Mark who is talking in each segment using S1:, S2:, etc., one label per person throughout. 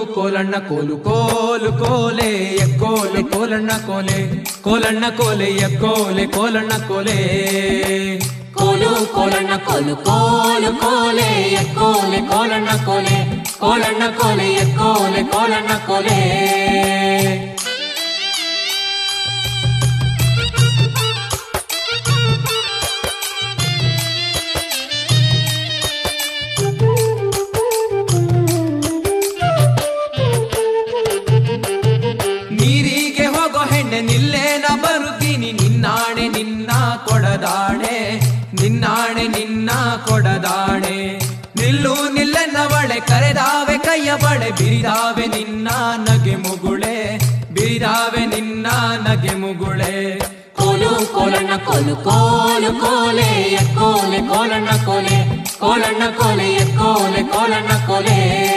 S1: ಕೋಲಣ್ಣ ಕೋಲು ಕೋಲು ಕೋಲೆ ಎಕ್ಕೋಲೆ ಕೋಲಣ್ಣ ಕೋಲೆ ಕೋಲಣ್ಣ ಕೋಲೆ ಎಕ್ಕೋಲೆ ಕೋಲಣ್ಣ ಕೋಲೆ
S2: ಕೋಲು ಕೋಲಣ್ಣ ಕೋಲು ಕೋಲು ಕೋಲೆ ಎಕ್ಕೋಲೆ ಕೋಲಣ್ಣ ಕೋಲೆ ಕೋಲಣ್ಣ ಕೋಲೆ ಎಕ್ಕೋಲೆ ಕೋಲಣ್ಣ ಕೋಲೆ
S1: ನೀರಿಗೆ ಹೋಗೋ ಹೆಣ್ಣೆ ನಿಲ್ಲೇನ ಬರುತ್ತೀನಿ ನಿನ್ನಾಣೆ ನಿನ್ನ ಕೊಡದಾಣೆ ನಿನ್ನಾಣೆ ನಿನ್ನ ಕೊಡದಾಣೆ ನಿಲ್ಲು ನಿಲ್ಲೆನ್ನವಳೆ ಕರೆದಾವೆ ಕೈಯ ಬಳೆ ಬಿರಿದಾವೆ ನಿನ್ನ ನಗೆ ಮುಗುಳೆ ಬಿರಿದಾವೆ ನಿನ್ನ ನಗೆ ಮುಗುಳೆ
S2: ಕೋಲು ಕೋಲಣ್ಣ ಕೋಲು ಕೋಲು ಕೋಲೆ ಎಕ್ಕೋಲೆ ಕೋಲಣ್ಣ ಕೋಲೆ ಕೋಲಣ್ಣ ಕೋಲೆ ಎಕ್ಕೋಲೆ ಕೋಲಣ್ಣ ಕೋಲೆ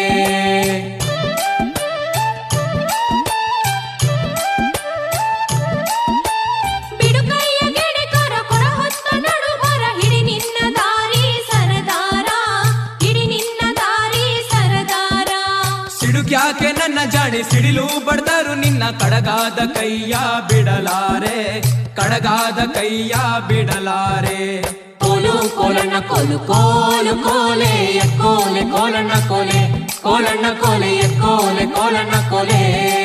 S3: ಬಿಡುಕೈಯ ಗೆಣೆಕರ ಕೊಡ ಹೊತ್ತ ನಡುಬರ ಹಿಡಿ ನಿನ್ನ ದಾರಿ ಸರದಾರ ಹಿಡಿ ನಿನ್ನ ದಾರಿ ಸರದಾರ
S1: ಸಿಡುಕ್ಯಾಕೆ ನನ್ನ ಜಾಣಿ ಸಿಡಿಲು ಬಡ್ದರು ನಿನ್ನ ಕಡಗಾದ ಕೈಯ ಬಿಡಲಾರೆ ಕಡಗಾದ ಕೈಯ ಬಿಡಲಾರೆ
S2: ಕೋಲು ಕೋಲಣ್ಣ ಕೋಲು ಕೋಲು ಕೋಲೆ ಎಕ್ಕೋಲೆ ಕೋಲಣ್ಣ ಕೋಲೆ ಕೋಲಣ್ಣ ಕೋಲೆ ಎಕ್ಕೋಲೆ ಕೋಲಣ್ಣ ಕೋಲೆ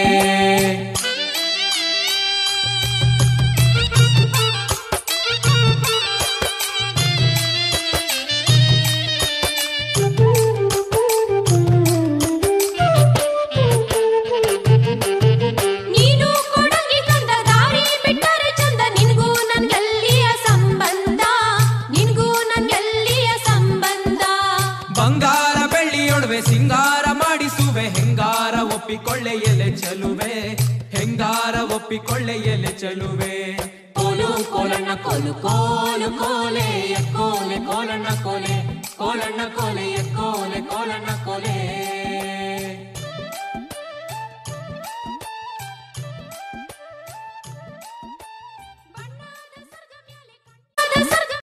S3: ನೀನು ಕೊಡಗಿ ತಂದ ದಾರಿ ಬಿಟ್ಟರೆ ಚಂದ ನಿನ್ಗೂ ನನ್ಗೆಲ್ಲಿಯ ಸಂಬಂಧ ನಿನ್ಗೂ ನನ್ಗೆಲ್ಲಿಯ ಸಂಬಂಧ
S1: ಬಂಗಾರ ಬೆಳ್ಳಿಯೊಡವೆ ಸಿಂಗಾರ ಮಾಡಿಸುವೆ ಹೆಂಗಾರ ಒಪ್ಪಿಕೊಳ್ಳೆ ಎಲೆ ಚೆಲುವೆ ಹೆಂಗಾರ ಒಪ್ಪಿಕೊಳ್ಳೆ ಎಲೆ ಚೆಲುವೆ
S2: ಕೋಲು ಕೋಲಣ್ಣ ಕೋಲು ಕೋಲು ಕೋಲೆ ಎಕ್ಕೋಲೆ ಕೋಲಣ್ಣ ಕೋಲೆ ಕೋಲಣ್ಣ ಕೋಲೆ ಎಕ್ಕೋಲೆ ಕೋಲಣ್ಣ ಕೋಲೆ